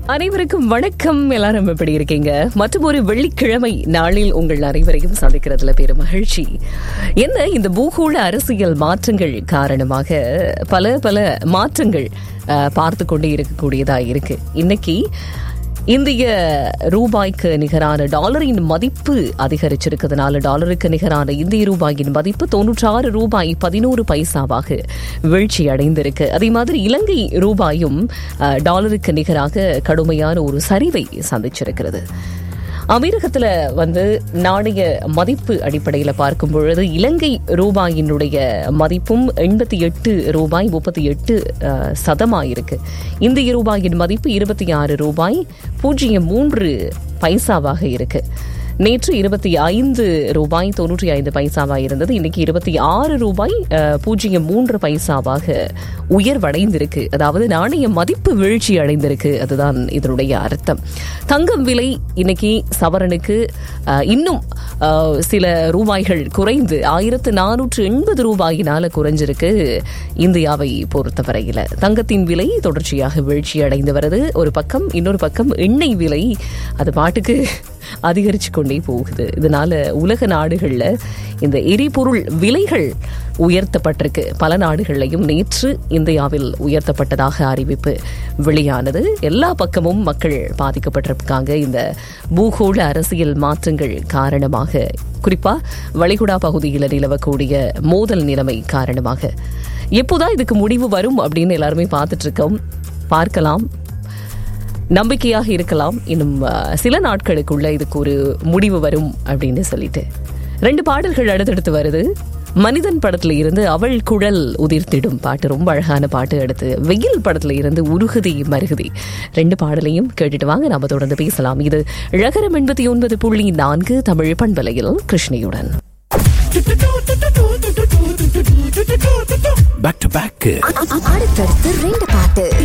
அனைவருக்கும் வணக்கம் எல்லாரும் எப்படி இருக்கீங்க மற்றும் ஒரு வெள்ளிக்கிழமை நாளில் உங்கள் அனைவரையும் சந்திக்கிறதுல பெரும் மகிழ்ச்சி என்ன இந்த பூகோள அரசியல் மாற்றங்கள் காரணமாக பல பல மாற்றங்கள் அஹ், பார்த்து கொண்டே இருக்கக்கூடியதா இருக்கு இன்னைக்கு இந்திய ரூபாய்க்கு நிகரான டாலரின் மதிப்பு அதிகரிச்சிருக்கிறதுனால டாலருக்கு நிகரான இந்திய ரூபாயின் மதிப்பு தொன்னூற்றாறு ரூபாய் பதினோரு பைசாவாக வீழ்ச்சி அடைந்திருக்கு அதே மாதிரி இலங்கை ரூபாயும் அஹ், டாலருக்கு நிகராக கடுமையான ஒரு சரிவை சந்திச்சிருக்கிறது அமீரகத்துல வந்து நாணய மதிப்பு அடிப்படையில் பார்க்கும் பொழுது இலங்கை ரூபாயினுடைய மதிப்பும் எண்பத்தி எட்டு ரூபாய் முப்பத்தி எட்டு சதமாயிருக்கு இந்திய ரூபாயின் மதிப்பு இருபத்தி ஆறு ரூபாய் பூஜ்ஜியம் மூன்று பைசாவாக இருக்கு நேற்று இருபத்தி ஐந்து ரூபாய் தொன்னூற்றி ஐந்து பைசாவாக இருந்தது இன்னைக்கு இருபத்தி ஆறு ரூபாய் அஹ், பூஜ்ஜியம் மூன்று பைசாவாக உயர்வடைந்திருக்கு அதாவது நாணய மதிப்பு வீழ்ச்சி அடைந்திருக்கு அதுதான் இதனுடைய அர்த்தம் தங்கம் விலை இன்னைக்கு சவரனுக்கு அஹ், இன்னும் அஹ், சில ரூபாய்கள் குறைந்து ஆயிரத்து நானூற்று எண்பது ரூபாயினால குறைஞ்சிருக்கு இந்தியாவை பொறுத்தவரையில தங்கத்தின் விலை தொடர்ச்சியாக வீழ்ச்சி அடைந்து வருது ஒரு பக்கம் இன்னொரு பக்கம் எண்ணெய் விலை அது பாட்டுக்கு அதிகரிச்சு கொண்டே போகுது இதனால உலக நாடுகள்ல இந்த எரிபொருள் விலைகள் உயர்த்தப்பட்டிருக்கு பல நாடுகள்லையும் நேற்று இந்தியாவில் உயர்த்தப்பட்டதாக அறிவிப்பு வெளியானது எல்லா பக்கமும் மக்கள் பாதிக்கப்பட்டிருக்காங்க இந்த பூகோள அரசியல் மாற்றங்கள் காரணமாக குறிப்பா வளைகுடா பகுதியில் நிலவக்கூடிய மோதல் நிலைமை காரணமாக எப்போதான் இதுக்கு முடிவு வரும் அப்படின்னு எல்லாருமே பார்த்துட்டு இருக்கோம் பார்க்கலாம் நம்பிக்கையாக இருக்கலாம் இன்னும் அஹ், சில நாட்களுக்குள்ள இதுக்கு ஒரு முடிவு வரும் அப்படின்னு சொல்லிட்டு ரெண்டு பாடல்கள் அடுத்தடுத்து வருது மனிதன் படத்துல இருந்து அவள் குழல் உதிர்த்திடும் பாட்டு ரொம்ப அழகான பாட்டு அடுத்து வெயில் படத்துல இருந்து உருகுதி மருகுதி ரெண்டு பாடலையும் கேட்டுட்டு வாங்க நாம தொடர்ந்து பேசலாம் இது ழகரம் எண்பத்தி ஒன்பது புள்ளி நான்கு தமிழ் பண்பலையில் கிருஷ்ணியுடன் பேக் டு பேக் அடுத்தடுத்து ரெண்டு பாட்டு